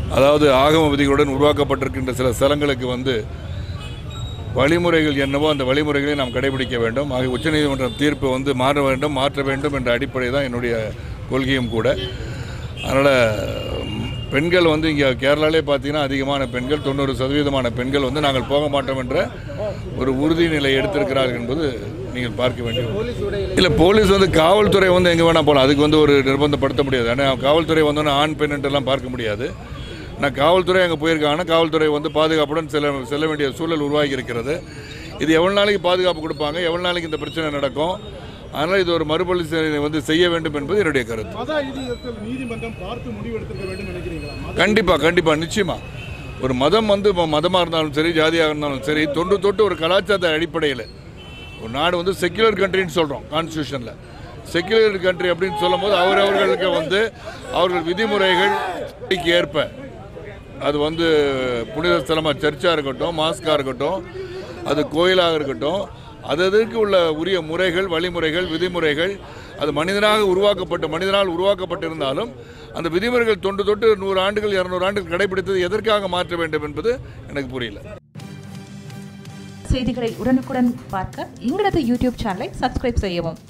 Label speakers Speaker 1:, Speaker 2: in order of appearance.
Speaker 1: அதாவது ஆகம விதிகளுடன் உருவாக்கப்பட்டிருக்கின்ற சில ஸ்தலங்களுக்கு வந்து வழிமுறைகள் என்னவோ அந்த வழிமுறைகளை நாம் கடைபிடிக்க வேண்டும் ஆகிய உச்சநீதிமன்றம் தீர்ப்பு வந்து மாற வேண்டும் மாற்ற வேண்டும் என்ற அடிப்படை தான் என்னுடைய கொள்கையும் கூட அதனால் பெண்கள் வந்து இங்கே கேரளாலே பார்த்தீங்கன்னா அதிகமான பெண்கள் தொண்ணூறு சதவீதமான பெண்கள் வந்து நாங்கள் போக மாட்டோம் என்ற ஒரு உறுதிநிலை எடுத்திருக்கிறார்கள் என்பது நீங்கள் பார்க்க வேண்டிய இல்லை போலீஸ் வந்து காவல்துறை வந்து எங்கே வேணால் போகலாம் அதுக்கு வந்து ஒரு நிர்பந்தப்படுத்த முடியாது ஏன்னா காவல்துறை வந்தோன்னே ஆண் பெண் என்றெல்லாம் பார்க்க முடியாது நான் காவல்துறை அங்கே போயிருக்காங்கன்னா காவல்துறை வந்து பாதுகாப்புடன் செல்ல செல்ல வேண்டிய சூழல் உருவாகி இருக்கிறது இது எவ்வளோ நாளைக்கு பாதுகாப்பு கொடுப்பாங்க எவ்வளோ நாளைக்கு இந்த பிரச்சனை நடக்கும் அதனால் இது ஒரு மறுபரிசீலனை வந்து செய்ய வேண்டும் என்பது என்னுடைய கருத்து
Speaker 2: மத ரீதியில் நீதிமன்றம் பார்த்து முடிவெடுத்திருக்க வேண்டும் நினைக்கிறீங்களா மத
Speaker 1: கண்டிப்பாக கண்டிப்பாக நிச்சயமாக ஒரு மதம் வந்து இப்போ மதமாக இருந்தாலும் சரி ஜாதியாக இருந்தாலும் சரி தொன்று தொட்டு ஒரு கலாச்சார அடிப்படையில் ஒரு நாடு வந்து செக்யுலர் கண்ட்ரின்னு சொல்கிறோம் கான்ஸ்டியூஷனில் செக்யுலர் கண்ட்ரி அப்படின்னு சொல்லும்போது அவரவர்களுக்கு வந்து அவர்கள் விதிமுறைகள் ஏற்ப அது வந்து புனித ஸ்தலமாக சர்ச்சாக இருக்கட்டும் மாஸ்காக இருக்கட்டும் அது கோயிலாக இருக்கட்டும் அது அதற்கு உள்ள உரிய முறைகள் வழிமுறைகள் விதிமுறைகள் அது மனிதனாக உருவாக்கப்பட்ட மனிதனால் உருவாக்கப்பட்டிருந்தாலும் அந்த விதிமுறைகள் தொன்று தொட்டு நூறு ஆண்டுகள் இரநூறு ஆண்டுகள் கடைபிடித்தது எதற்காக மாற்ற வேண்டும் என்பது எனக்கு புரியல
Speaker 3: செய்திகளை உடனுக்குடன் பார்க்க எங்களது யூடியூப் சேனலை சப்ஸ்கிரைப் செய்யவும்